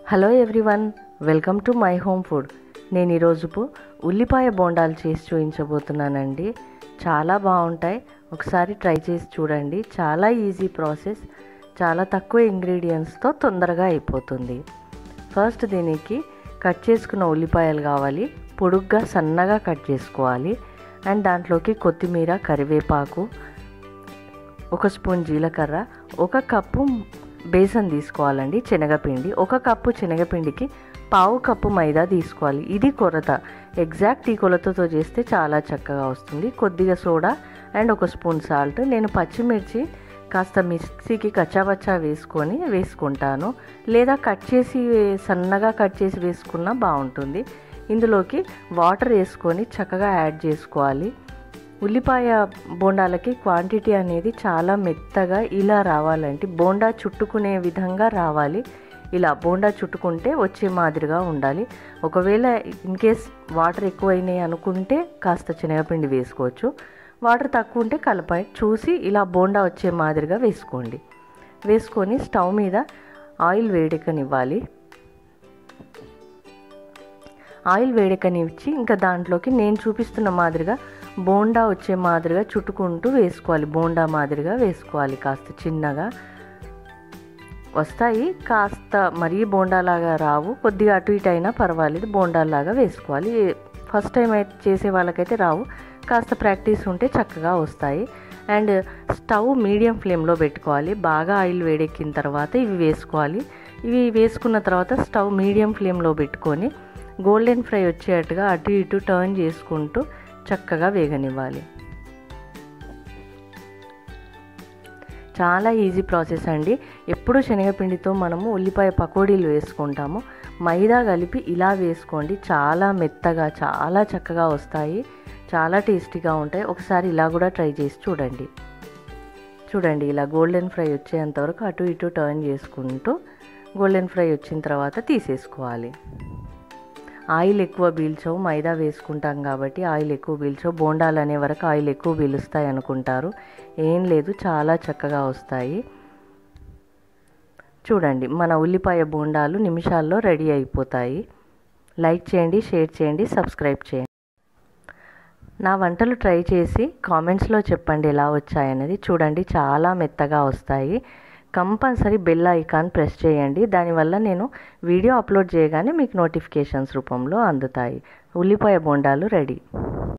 hello everyone welcome to my home food నేను ఈరోజు ఉల్లిపాయ బోండాలు చేసి చూపించబోతున్నానండి చాలా బాగుంటాయి ఒకసారి ట్రై చేసి చూడండి చాలా ఈజీ ప్రాసెస్ చాలా తక్కువ ఇంగ్రీడియంట్స్తో తొందరగా అయిపోతుంది ఫస్ట్ దీనికి కట్ చేసుకున్న ఉల్లిపాయలు కావాలి పొడుగ్గా సన్నగా కట్ చేసుకోవాలి అండ్ దాంట్లోకి కొత్తిమీర కరివేపాకు ఒక స్పూన్ జీలకర్ర ఒక కప్పు బేసన్ తీసుకోవాలండి శనగపిండి ఒక కప్పు శనగపిండికి పావు కప్పు మైదా తీసుకోవాలి ఇది కొరత ఎగ్జాక్ట్ ఈ కొలతతో చేస్తే చాలా చక్కగా వస్తుంది కొద్దిగా సోడా అండ్ ఒక స్పూన్ సాల్ట్ నేను పచ్చిమిర్చి కాస్త మిక్సీకి కచ్చాబచ్చా వేసుకొని వేసుకుంటాను లేదా కట్ చేసి సన్నగా కట్ చేసి వేసుకున్నా బాగుంటుంది ఇందులోకి వాటర్ వేసుకొని చక్కగా యాడ్ చేసుకోవాలి ఉల్లిపాయ బోండాలకి క్వాంటిటీ అనేది చాలా మెత్తగా ఇలా రావాలంటే బోండా చుట్టుకునే విధంగా రావాలి ఇలా బోండా చుట్టుకుంటే వచ్చే మాదిరిగా ఉండాలి ఒకవేళ ఇన్ కేస్ వాటర్ ఎక్కువైనాయి అనుకుంటే కాస్త శనగపిండి వేసుకోవచ్చు వాటర్ తక్కువ ఉంటే కలప చూసి ఇలా బోండా వచ్చే మాదిరిగా వేసుకోండి వేసుకొని స్టవ్ మీద ఆయిల్ వేడెక్కనివ్వాలి ఆయిల్ వేడెక్కనిచ్చి ఇంకా దాంట్లోకి నేను చూపిస్తున్న మాదిరిగా బోండా వచ్చే మాదిరిగా చుట్టుకుంటూ వేసుకోవాలి బోండా మాదిరిగా వేసుకోవాలి కాస్త చిన్నగా వస్తాయి కాస్త మరీ బోండాలాగా రావు కొద్దిగా అటు ఇటు అయినా పర్వాలేదు బోండాలాగా వేసుకోవాలి ఫస్ట్ టైం అయితే చేసే వాళ్ళకైతే రావు కాస్త ప్రాక్టీస్ ఉంటే చక్కగా వస్తాయి అండ్ స్టవ్ మీడియం ఫ్లేమ్లో పెట్టుకోవాలి బాగా ఆయిల్ వేడెక్కిన తర్వాత ఇవి వేసుకోవాలి ఇవి వేసుకున్న తర్వాత స్టవ్ మీడియం ఫ్లేమ్లో పెట్టుకొని గోల్డెన్ ఫ్రై వచ్చేట్టుగా అటు ఇటు టర్న్ చేసుకుంటూ చక్కగా వేగనివ్వాలి చాలా ఈజీ ప్రాసెస్ అండి ఎప్పుడు శనగపిండితో మనము ఉల్లిపాయ పకోడీలు వేసుకుంటాము మైదా కలిపి ఇలా వేసుకోండి చాలా మెత్తగా చాలా చక్కగా వస్తాయి చాలా టేస్టీగా ఉంటాయి ఒకసారి ఇలా కూడా ట్రై చేసి చూడండి చూడండి ఇలా గోల్డెన్ ఫ్రై వచ్చేంతవరకు అటు ఇటు టర్న్ చేసుకుంటూ గోల్డెన్ ఫ్రై వచ్చిన తర్వాత తీసేసుకోవాలి ఆయిల్ ఎక్కువ పీల్చవు మైదా వేసుకుంటాం కాబట్టి ఆయిల్ ఎక్కువ పీల్చవు బోండాలు అనే వరకు ఆయిల్ ఎక్కువ పీలుస్తాయి అనుకుంటారు ఏం లేదు చాలా చక్కగా వస్తాయి చూడండి మన ఉల్లిపాయ బోండాలు నిమిషాల్లో రెడీ అయిపోతాయి లైక్ చేయండి షేర్ చేయండి సబ్స్క్రైబ్ చేయండి నా వంటలు ట్రై చేసి కామెంట్స్లో చెప్పండి ఎలా వచ్చాయనేది చూడండి చాలా మెత్తగా వస్తాయి కంపల్సరీ బెల్ ఐకాన్ ప్రెస్ చేయండి దానివల్ల నేను వీడియో అప్లోడ్ చేయగానే మీకు నోటిఫికేషన్స్ రూపంలో అందుతాయి ఉల్లిపాయ బోండాలు రెడీ